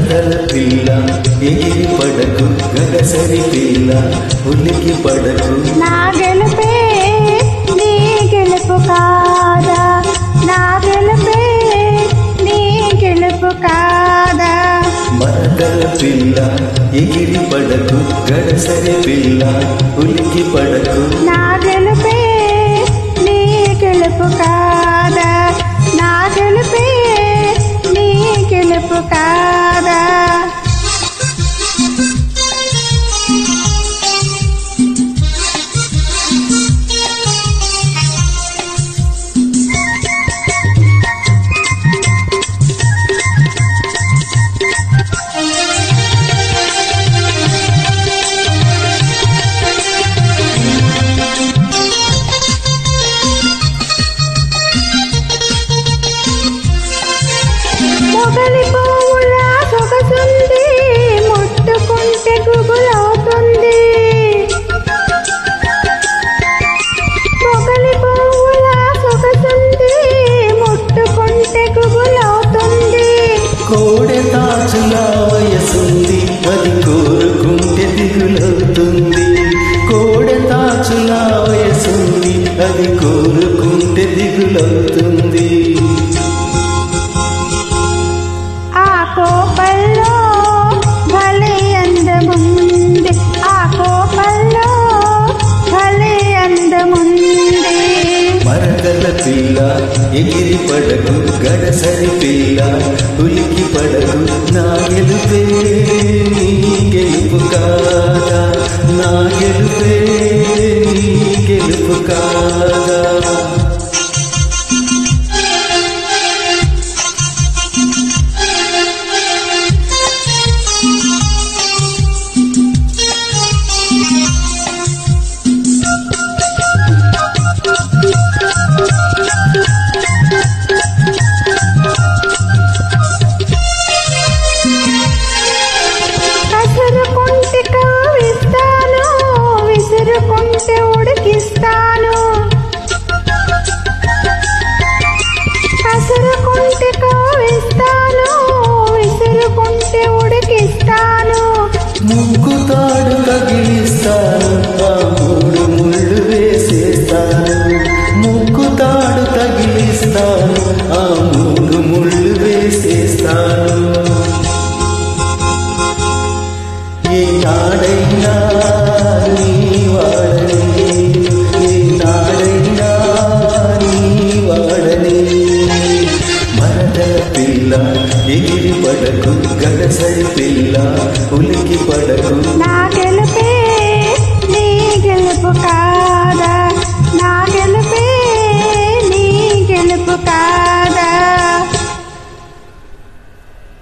మరదల పిల్ల ఎగిరి పడకు గడసరి పిల్ల ఉలికి పడకు నా గెలుపే నీ గెలుపు కాదా నా గెలుపే నీ గెలుపు కాదా మరదల పిల్ల ఎగిరి పడకు గడసరి పిల్ల ఉలికి పడకు నా గెలుపే నీ గెలుపు కాదా నా గెలుపే నీ గెలుపు కాదా మొగలి పువ్వుల సొగసుంది ముట్టుకుంటే గుబులవుతుంది మొగలి పువ్వుల సొగసుంది ముట్టుకుంటే గుబులవుతుంది కోడె తాచుల వయసుంది అది కోరుకుంటే దిగులవుతుంది కోడె తాచుల వయసుంది అది కోరుకుంటే దిగులవుతుంది ఆ కోపల్లో భలే అందముంది ఆ కోపల్లో భలే అందముంది మరదల పిల్ల ఎగిరి పడకు గడసరి పిల్ల ఉలికి పడకు నా గెలుపే నీ గెలుపు కాదా నా గెలుపే నీ గెలుపు కాదా కసురుకుంటే కవ్విస్తాను విసురుకుంటే ఉడికిస్తాను కసురుకుంటే కవ్విస్తాను విసురుకుంటే ఉడికిస్తాను ముక్కు తాడు తగిలిస్తాను ఆ మూడు ముళ్ళు వేసేస్తాను ముక్కు తాడు తగిలిస్తాను ఆ మూడు ముళ్ళు వేసేస్తాను ఈనాడైనా నీ వాడని ఈనాడైనా నీ వాడని మరదల పిల్ల ఎగిరి పడకు గడసరి పిల్ల ఉలికి పడకు నా గెలుపే నీ గెలుపు కా